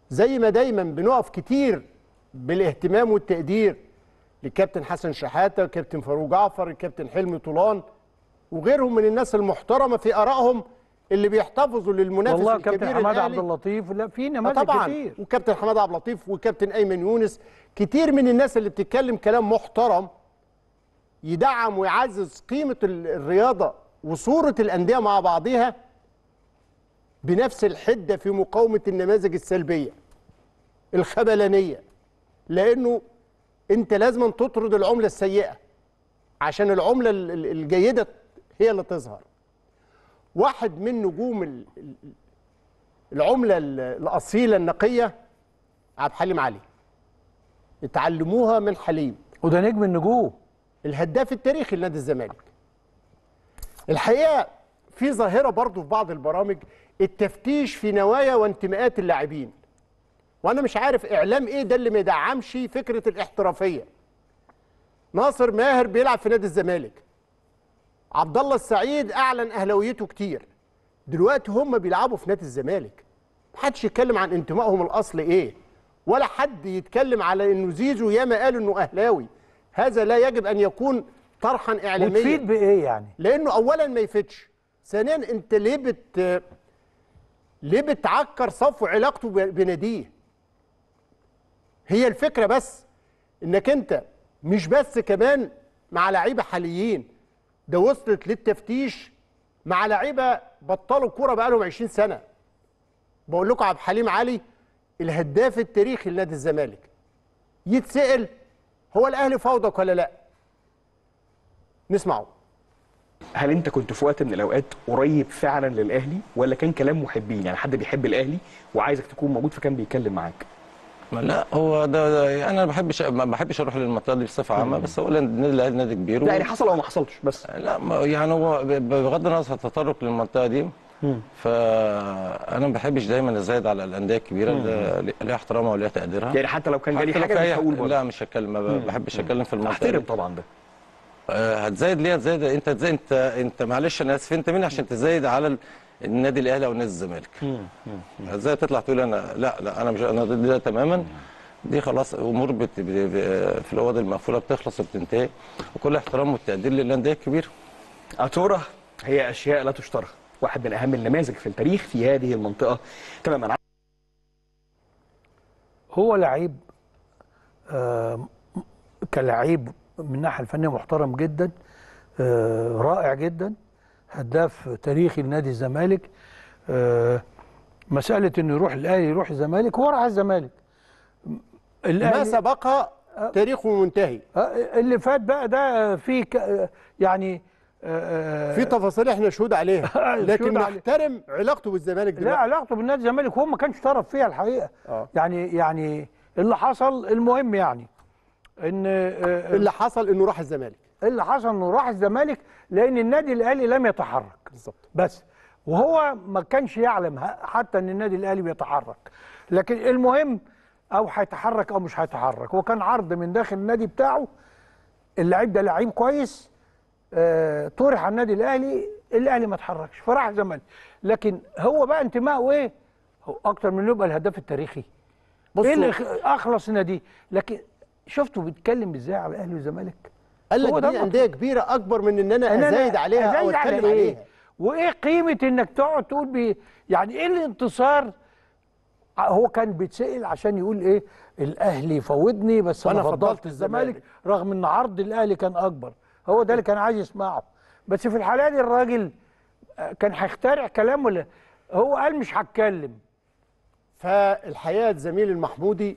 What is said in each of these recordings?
زي ما دايما بنقف كتير بالاهتمام والتقدير للكابتن حسن شحاته والكابتن فاروق جعفر الكابتن حلمي طولان وغيرهم من الناس المحترمه في ارائهم اللي بيحتفظوا للمنافس والله الكبير كابتن حماد الأهلي. عبد اللطيف لا في آه نماذج طبعا كتير وكابتن حماد عبد اللطيف وكابتن ايمن يونس كتير من الناس اللي بتتكلم كلام محترم يدعم ويعزز قيمه ال- الرياضه وصوره الانديه مع بعضها بنفس الحده في مقاومه النماذج السلبيه الخبلانيه لانه انت لازم تطرد العمله السيئه عشان العمله ال- ال- الجيده هي اللي تظهر واحد من نجوم ال- ال- العمله ال- الاصيله النقيه عبد الحليم علي اتعلموها من حليم وده نجم النجوم الهداف التاريخي لنادي الزمالك الحقيقه في ظاهره برضو في بعض البرامج التفتيش في نوايا وانتماءات اللاعبين وانا مش عارف اعلام ايه ده اللي ما يدعمش فكره الاحترافيه ناصر ماهر بيلعب في نادي الزمالك عبد الله السعيد اعلن اهلاويته كتير دلوقتي هم بيلعبوا في نادي الزمالك محدش يتكلم عن انتمائهم الاصلي ايه ولا حد يتكلم على انه زيزو ياما قال انه اهلاوي هذا لا يجب ان يكون طرحا اعلاميا وتفيد بايه يعني لانه اولا ما يفيدش ثانيا انت ليه بت ليه بتعكر صفو علاقته ب- بناديه هي الفكره بس انك انت مش بس كمان مع لعيبه حاليين ده وصلت للتفتيش مع لعيبه بطلوا كوره بقالهم 20 سنه بقول لكم عبد الحليم علي الهداف التاريخي لنادي الزمالك يتسال هو الاهلي فوضك ولا لا نسمعه هل انت كنت في وقت من الاوقات قريب فعلا للاهلي ولا كان كلام محبين يعني حد بيحب الاهلي وعايزك تكون موجود فكان بيتكلم معاك ما لا هو ده, ده انا ما بحبش ما بحبش اروح للمنطقه دي بصفه عامه بس هو النادي الاهلي نادي كبير لا يعني حصل او ما حصلش بس لا ما- يعني هو ب- بغض النظر التطرق للمنطقه دي فانا ما بحبش دايما ازايد على الانديه الكبيره اللي ليها احترامها وليها تقديرها يعني حتى لو كان جالي حتى لو حاجه في مش أي- هقول برضه لا مش هتكلم ما بحبش اتكلم في المنطقه احترم دي. طبعا ده آه، هتزايد ليه هتزايد انت تزايد انت انت معلش انا اسف انت مين عشان تزايد على ال- النادي الاهلي او نادي الزمالك ازاي تطلع تقول انا لا لا انا مش انا ضد ده تماما دي خلاص امور بت... ب- ب- في الاوض المقفوله بتخلص وبتنتهي وكل احترام والتقدير للانديه الكبيره اتورا هي اشياء لا تشترى واحد من اهم النماذج في التاريخ في هذه المنطقه تماما هو لعيب آه، كلاعب من الناحيه الفنيه محترم جدا آه، رائع جدا هداف تاريخي لنادي الزمالك آه، مساله انه يروح الاهلي يروح الزمالك هو راح الزمالك ما الاهلي سبقها تاريخه منتهي آه، اللي فات بقى ده في ك- يعني آه، في تفاصيل احنا شهود عليها شهود لكن عليها. نحترم علاقته بالزمالك لا دلوقتي علاقته بالنادي الزمالك هو ما كانش طرف فيها الحقيقه آه. يعني يعني اللي حصل المهم يعني ان آه، اللي حصل انه راح الزمالك اللي حصل انه راح الزمالك لان النادي الاهلي لم يتحرك بالظبط بس وهو ما كانش يعلم ه- حتى ان النادي الاهلي بيتحرك لكن المهم او هيتحرك او مش هيتحرك هو كان عرض من داخل النادي بتاعه اللعيب ده لعيب كويس آه طرح على النادي الاهلي الاهلي ما اتحركش فراح الزمالك لكن هو بقى انتمائه ايه هو اكتر من إنه يبقى الهداف التاريخي ايه اللي بصوا خ- اخلص نادي لكن شفتوا بيتكلم ازاي على الاهلي والزمالك قال هو لك ده دي المطلوب. انديه كبيره اكبر من ان انا إن أنا ازايد عليها او أزايد على اتكلم إيه؟ عليها وايه قيمه انك تقعد تقول بي يعني ايه الانتصار هو كان بيتسال عشان يقول ايه الاهلي فوضني بس انا وأنا فضلت فضلت الزمالك الزمالك. رغم ان عرض الاهلي كان اكبر هو ده اللي كان عايز يسمعه بس في الحاله دي الراجل آه، كان هيخترع كلام ولا هو قال مش هتكلم فالحقيقه زميل المحمودي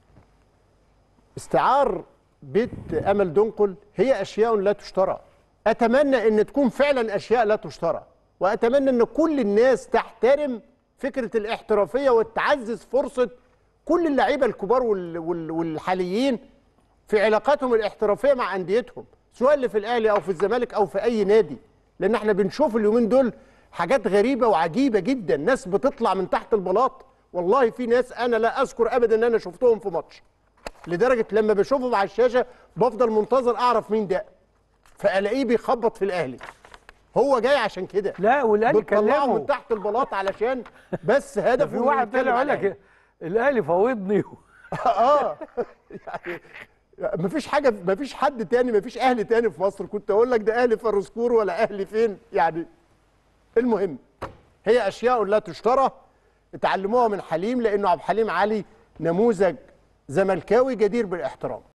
استعار بيت امل دنقل هي اشياء لا تشترى اتمنى ان تكون فعلا اشياء لا تشترى واتمنى ان كل الناس تحترم فكره الاحترافيه وتعزز فرصه كل اللعيبه الكبار وال- وال- والحاليين في علاقاتهم الاحترافيه مع انديتهم سواء اللي في الاهلي او في الزمالك او في اي نادي لان احنا بنشوف اليومين دول حاجات غريبه وعجيبه جدا ناس بتطلع من تحت البلاط والله في ناس انا لا اذكر ابدا ان انا شفتهم في ماتش لدرجه لما بشوفهم على الشاشه بفضل منتظر اعرف مين ده فالاقيه بيخبط في الاهلي هو جاي عشان كده لا والاهلي بتطلعه كلمه من تحت البلاط علشان بس هدفه في إنه واحد يتكلم طلع على يقول الأهلي. لك الاهلي فوضني اه يعني مفيش حاجه مفيش حد تاني مفيش اهلي تاني في مصر كنت اقول لك ده اهلي فروسكور ولا اهلي فين يعني المهم هي اشياء لا تشترى اتعلموها من حليم لانه عبد الحليم علي نموذج زملكاوي جدير بالاحترام